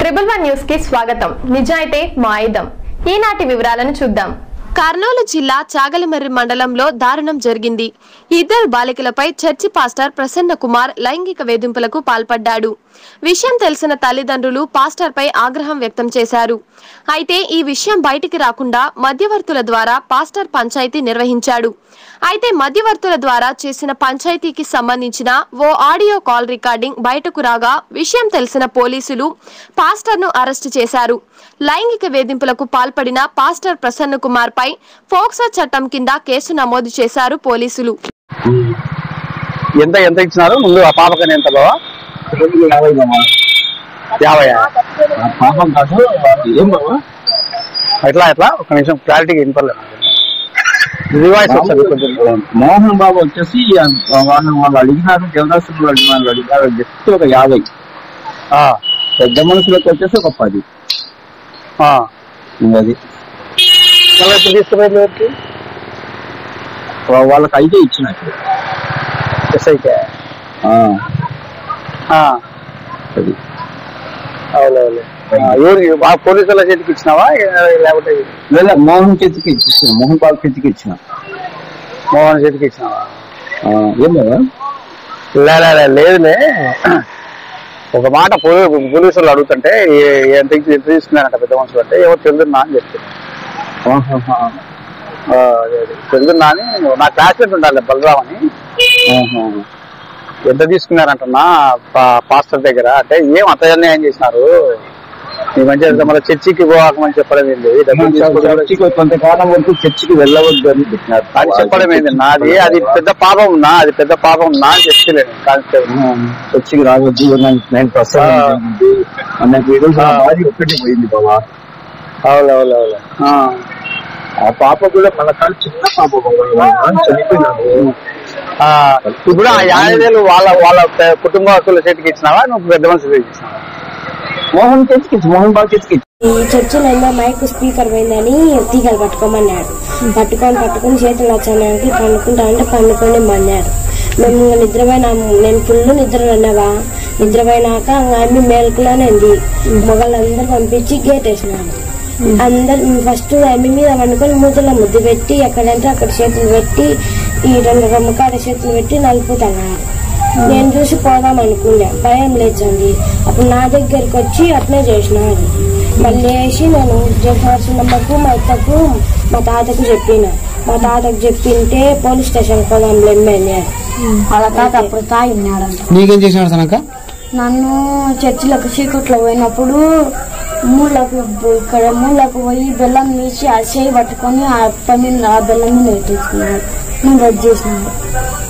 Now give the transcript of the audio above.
Triple one news కి స్వాగతం నిజాయితే మా ఆయుధం ఈనాటి వివరాలను చూద్దాం కర్నూలు జిల్లా చాగలిమర్రి మండలంలో దారుణం జరిగింది ఇద్దరు బాలికలపై చర్చి పాస్టర్ ప్రసన్న కుమార్ లైంగిక వేధింపులకు పాల్పడ్డాడు విషయం తెలిసిన తల్లిదండ్రులు పాస్టర్పై ఆగ్రహం వ్యక్తం చేశారు అయితే ఈ విషయం బయటికి రాకుండా మధ్యవర్తుల ద్వారా పాస్టర్ పంచాయతీ నిర్వహించాడు అయితే మధ్యవర్తుల ద్వారా చేసిన పంచాయతీకి సంబంధించిన ఓ ఆడియో కాల్ రికార్డింగ్ బయటకు రాగా విషయం తెలిసిన పోలీసులు పాస్టర్ను అరెస్టు చేశారు లైంగిక వేధింపులకు పాల్పడిన పాస్టర్ ప్రసన్న కుమార్ పై ఫోక్సో చట్టం కింద కేసు నమోదు చేశారు పోలీసులు ఎంత ఎంత ఇచ్చినారు ముందు ఆ పాపకని ఎంత బావా యాభై బాబా యాభై ఆ పాపం కాదు ఏం బాబా ఎట్లా ఎట్లా ఒక నిమిషం క్లారిటీగా వినపడలేదు రివాయిస్ వస్తుంది కొంచెం మోహన్ బాబు వచ్చేసి వాళ్ళు వాళ్ళు అడిగినారు దేవదాసులు అడిగినారు అడిగినారు జస్ట్ ఒక యాభై ఆ, పెద్ద మనుషులకు వచ్చేసి ఒక పది ఆ. ఇంకా అది మళ్ళీ ఎప్పుడు తీసుకుపోయింది ఎవరికి వా- వాళ్ళకి అయితే ఇచ్చినట్టు ఎస్ఐకే ఆ, అది అవునవును ఎవరికి ఆ పోలీసుల చేతికి ఇచ్చినావా ఏ- లేకపోతే లేదా మోహన్ చేతికి ఇచ్చిన మోహన్ బాబు చేతికి ఇచ్చిన మోహన్ చేతికి ఇచ్చినావా ఆ, ఏం బాబా లే, లే, లే, లేదులే ఒక మాట పోలీ- పోలీసులు అడుగుతుంటే ఏ- ఎంత ఇచ్చి- ఎంత తీసుకున్నారంట పెద్ద మనుషులు అంటే ఎవరు తెలుదున్నా అని చెప్తారు ఆహాహా. ఆ, అదే, అదే. తెలుదున్నా అని నా క్లాస్మేట్ ఉండాలి బలరామ్ అని ఆహా. ఎంత తీసుకున్నారంటున్నా పా- పాస్టర్ దగ్గర అంటే ఏం అంత అన్యాయం చేసినారు ఈ మంచి మన చర్చికి పోవాకమని చెప్పడం ఏంది డబ్బులు తీసుకోవడం చర్చికి కొంతకాలం వరకు చర్చికి వెళ్ళవద్దు అని పెట్టినారు అని చెప్పడం ఏంది నాది అది పెద్ద పాపం నా అది పెద్ద పాపం నా అని చెప్తలేను కానిస్టేబుల్ చర్చికి రావద్దు నైన్ పర్సెంట్ అన్నట్టు ఈ రోజు నా భార్య ఒక్కటి పోయింది బాబా అవును అవును అవును ఆ. ఆ పాప కూడా మన కాదు చిన్న పాప బాబా చనిపోయినాడు ఆ, ఇప్పుడు ఆ యాభై వేలు వాళ్ళ వాళ్ళ పె- కుటుంబస్తుల చేతికి ఇచ్చినావా నువ్వు పెద్ద మనుషుల చేతికి ఇచ్చినావా మోహన్ చేతికి ఇచ్చి మోహన్ బాబు చేతికి ఇచ్చి ఈ చర్చిలో ఏమో మైక్ స్పీకర్ పోయిందని తీగలు పట్టుకోమన్నాడు పట్టుకొని పట్టుకొని చేతులు వచ్చానికి పండుకుంటా అంటే పండుకొని మన్నాడు మేము ఇంకా నిద్రపోయినాము నేను ఫుల్ నిద్ర అన్నావా నిద్రపోయినాక ఇంకా ఆమె మేలుకులోనే ఉంది మొగలందరూ పంపించి గేట్ వేసినాడు అందరు ఫస్ట్ ఆమె మీద పండుకొని మూతలో ముద్దు పెట్టి ఎక్కడంటే అక్కడ చేతులు పెట్టి ఈ రెండు రొమ్మ కాడ చేతులు పెట్టి నలుపుతున్నారు నేను చూసి పోదాం అనుకున్నా భయం లేచండి అప్పుడు నా దగ్గరికి వచ్చి అట్లే చేసినారు మళ్ళీ వేసి నేను జఫార్సులమ్మకు మా అత్తకు మా తాతకు చెప్పిన మా తాతకు చెప్పింటే పోలీస్ స్టేషన్ పోదాం లెమ్మని వాళ్ళ తాత అప్పుడు తాగినాడంట నీకేం చేసినాడు సనక నన్ను చర్చిలకు చీకట్లో పోయినప్పుడు మూలకు ఇక్కడ మూలకు పోయి బెల్లం తీసి ఆ చేయి పట్టుకొని ఆ పని ఆ బెల్లం మీద పెట్టేసుకున్నాడు నేను రద్దు చేసినాడు